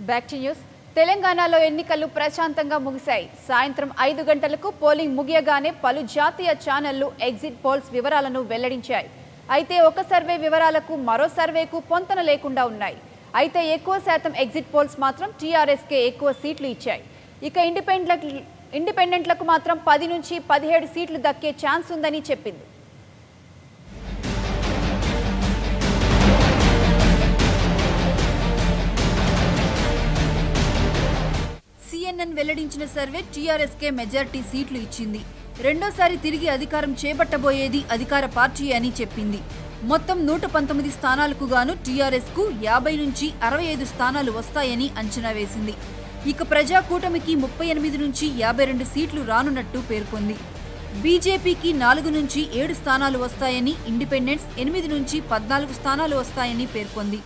back to news తెలంగాణలో ఎన్నికలు ప్రశాంతంగా ముగిశాయి సాయంత్రం ఐదు గంటలకు పోలింగ్ ముగియగానే పలు జాతీయ ఛానళ్లు ఎగ్జిట్ పోల్స్ వివరాలను వెల్లడించాయి అయితే ఒక సర్వే వివరాలకు మరో సర్వేకు పొంతన లేకుండా ఉన్నాయి అయితే ఎక్కువ శాతం ఎగ్జిట్ పోల్స్ మాత్రం టీఆర్ఎస్కే ఎక్కువ సీట్లు ఇచ్చాయి ఇక ఇండిపెండెంట్ ఇండిపెండెంట్లకు మాత్రం పది నుంచి పదిహేడు సీట్లు దక్కే ఛాన్స్ ఉందని చెప్పింది సిఎన్ఎన్ వెల్లడించిన సర్వే టీఆర్ఎస్కే మెజారిటీ సీట్లు ఇచ్చింది రెండోసారి తిరిగి అధికారం చేపట్టబోయేది అధికార పార్టీ అని చెప్పింది మొత్తం నూట పంతొమ్మిది స్థానాలకు గాను టీఆర్ఎస్ కు యాభై నుంచి అరవై ఐదు స్థానాలు వస్తాయని అంచనా వేసింది ఇక ప్రజా కూటమికి ముప్పై ఎనిమిది నుంచి యాభై రెండు సీట్లు రానున్నట్టు పేర్కొంది బీజేపీకి నాలుగు నుంచి ఏడు స్థానాలు వస్తాయని ఇండిపెండెన్స్ ఎనిమిది నుంచి పద్నాలుగు స్థానాలు వస్తాయని పేర్కొంది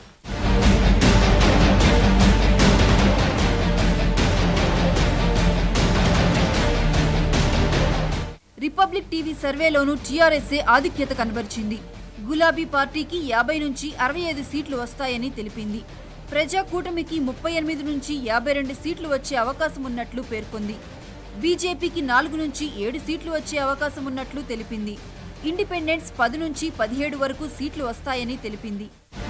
రిపబ్లిక్ టీవీ సర్వేలోనూ టీఆర్ఎస్ఏ ఆధిక్యత కనబరిచింది గులాబీ పార్టీకి యాభై నుంచి అరవై ఐదు సీట్లు వస్తాయని తెలిపింది ప్రజా కూటమికి ముప్పై ఎనిమిది నుంచి యాభై రెండు సీట్లు వచ్చే అవకాశం ఉన్నట్లు పేర్కొంది బీజేపీకి నాలుగు నుంచి ఏడు సీట్లు వచ్చే అవకాశం ఉన్నట్లు తెలిపింది ఇండిపెండెన్స్ పది నుంచి పదిహేడు వరకు సీట్లు వస్తాయని తెలిపింది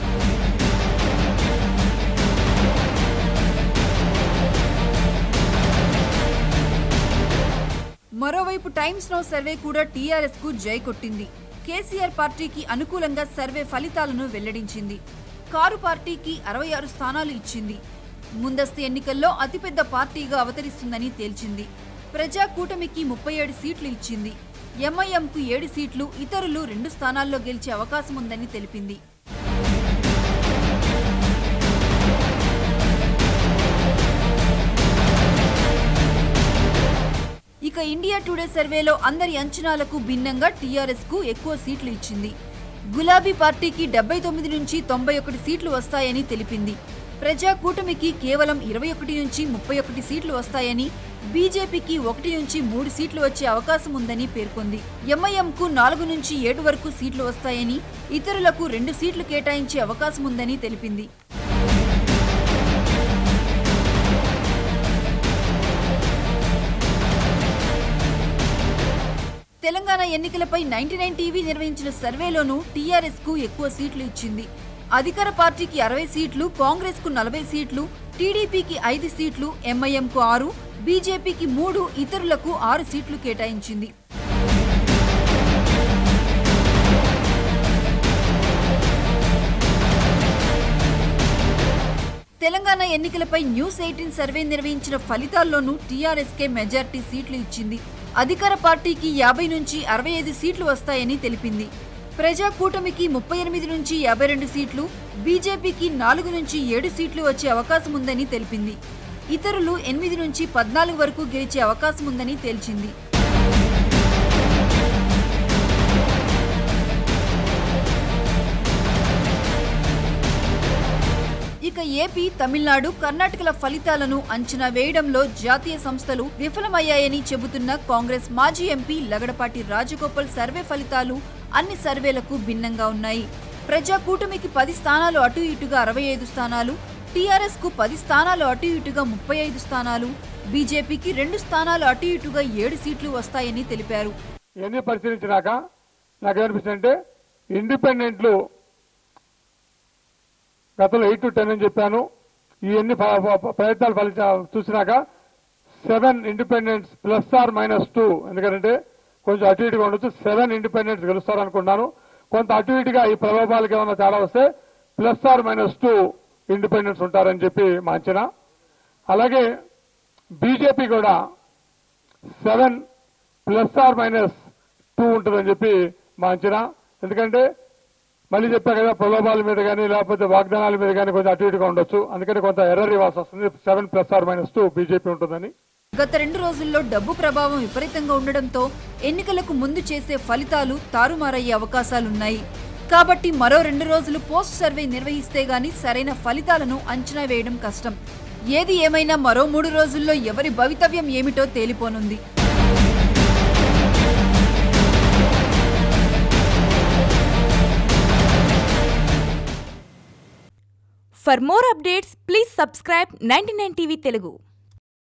మరోవైపు టైమ్స్ నౌ సర్వే కూడా టీఆర్ఎస్ కు జై కొట్టింది కేసీఆర్ పార్టీకి అనుకూలంగా సర్వే ఫలితాలను వెల్లడించింది కారు పార్టీకి అరవై ఆరు స్థానాలు ఇచ్చింది ముందస్తు ఎన్నికల్లో అతిపెద్ద పార్టీగా అవతరిస్తుందని తేల్చింది ప్రజా కూటమికి ముప్పై ఏడు సీట్లు ఇచ్చింది ఎంఐఎంకు ఏడు సీట్లు ఇతరులు రెండు స్థానాల్లో గెలిచే అవకాశం ఉందని తెలిపింది ఇక ఇండియా టుడే సర్వేలో అందరి అంచనాలకు భిన్నంగా టీఆర్ఎస్ కు ఎక్కువ సీట్లు ఇచ్చింది గులాబీ పార్టీకి డెబ్బై తొమ్మిది నుంచి తొంభై ఒకటి సీట్లు వస్తాయని తెలిపింది ప్రజా కూటమికి కేవలం ఇరవై ఒకటి నుంచి ముప్పై ఒకటి సీట్లు వస్తాయని బీజేపీకి ఒకటి నుంచి మూడు సీట్లు వచ్చే అవకాశం ఉందని పేర్కొంది ఎంఐఎంకు నాలుగు నుంచి ఏడు వరకు సీట్లు వస్తాయని ఇతరులకు రెండు సీట్లు కేటాయించే అవకాశం ఉందని తెలిపింది తెలంగాణ ఎన్నికలపై నైన్టీ నైన్ టీవీ నిర్వహించిన సర్వేలోనూ టీఆర్ఎస్ కు ఎక్కువ సీట్లు ఇచ్చింది అధికార పార్టీకి అరవై సీట్లు కాంగ్రెస్ కు నలభై సీట్లు టీడీపీకి ఐదు సీట్లు ఎంఐఎంకు ఆరు బీజేపీకి మూడు ఇతరులకు ఆరు సీట్లు కేటాయించింది తెలంగాణ ఎన్నికలపై న్యూస్ ఎయిటీన్ సర్వే నిర్వహించిన ఫలితాల్లోనూ టీఆర్ఎస్కే మెజార్టీ సీట్లు ఇచ్చింది అధికార పార్టీకి యాభై నుంచి అరవై ఐదు సీట్లు వస్తాయని తెలిపింది ప్రజా కూటమికి ముప్పై ఎనిమిది నుంచి యాభై రెండు సీట్లు బీజేపీకి నాలుగు నుంచి ఏడు సీట్లు వచ్చే అవకాశం ఉందని తెలిపింది ఇతరులు ఎనిమిది నుంచి పద్నాలుగు వరకు గెలిచే అవకాశం ఉందని తేల్చింది ఇక ఏపీ తమిళనాడు కర్ణాటకల ఫలితాలను అంచనా వేయడంలో జాతీయ సంస్థలు విఫలమయ్యాయని చెబుతున్న కాంగ్రెస్ మాజీ ఎంపీ లగడపాటి రాజగోపాల్ సర్వే ఫలితాలు అన్ని సర్వేలకు భిన్నంగా ఉన్నాయి ప్రజా కూటమికి పది స్థానాలు అటు ఇటుగా అరవై ఐదు స్థానాలు టీఆర్ఎస్ కు పది స్థానాలు అటు ఇటుగా ముప్పై ఐదు స్థానాలు బీజేపీకి రెండు స్థానాలు అటు ఇటుగా ఏడు సీట్లు వస్తాయని తెలిపారు ఇవన్నీ పరిశీలించినాక నాకేమనిపిస్తుంది అంటే ఇండిపెండెంట్లు గతంలో ఎయిట్ టు టెన్ అని చెప్పాను ఇవన్నీ ఫ- ఫ- ప్రయత్నాలు ఫలిత చూసినాక seven independents plus or minus two ఎందుకంటే కొంచెం అటు ఇటుగా ఉండొచ్చు సెవెన్ ఇండిపెండెంట్స్ గెలుస్తారు అనుకున్నాను కొంత అటు ఇటుగా ఈ ప్రభావాలకు ఏమైనా తేడా వస్తే plus or minus two independents ఉంటారని చెప్పి మా అంచనా అలాగే బీజేపీ కూడా seven plus or minus two ఉంటుందని చెప్పి మా అంచనా ఎందుకంటే మళ్ళీ చెప్పా కదా ప్రలోభాల మీద కానీ లేకపోతే వాగ్దానాల మీద కానీ కొంచెం అటు ఇటుగా ఉండొచ్చు అందుకని కొంత ఎర్రర్ ఇవ్వాల్సి వస్తుంది seven plus or minus two BJP ఉంటుందని గత రెండు రోజుల్లో డబ్బు ప్రభావం విపరీతంగా ఉండడంతో ఎన్నికలకు ముందు చేసే ఫలితాలు తారుమారయ్యే అవకాశాలున్నాయి కాబట్టి మరో రెండు రోజులు పోస్ట్ సర్వే నిర్వహిస్తే గాని సరైన ఫలితాలను అంచనా వేయడం కష్టం ఏది ఏమైనా మరో మూడు రోజుల్లో ఎవరి భవితవ్యం ఏమిటో తేలిపోనుంది for more updates please subscribe ninety TV Telugu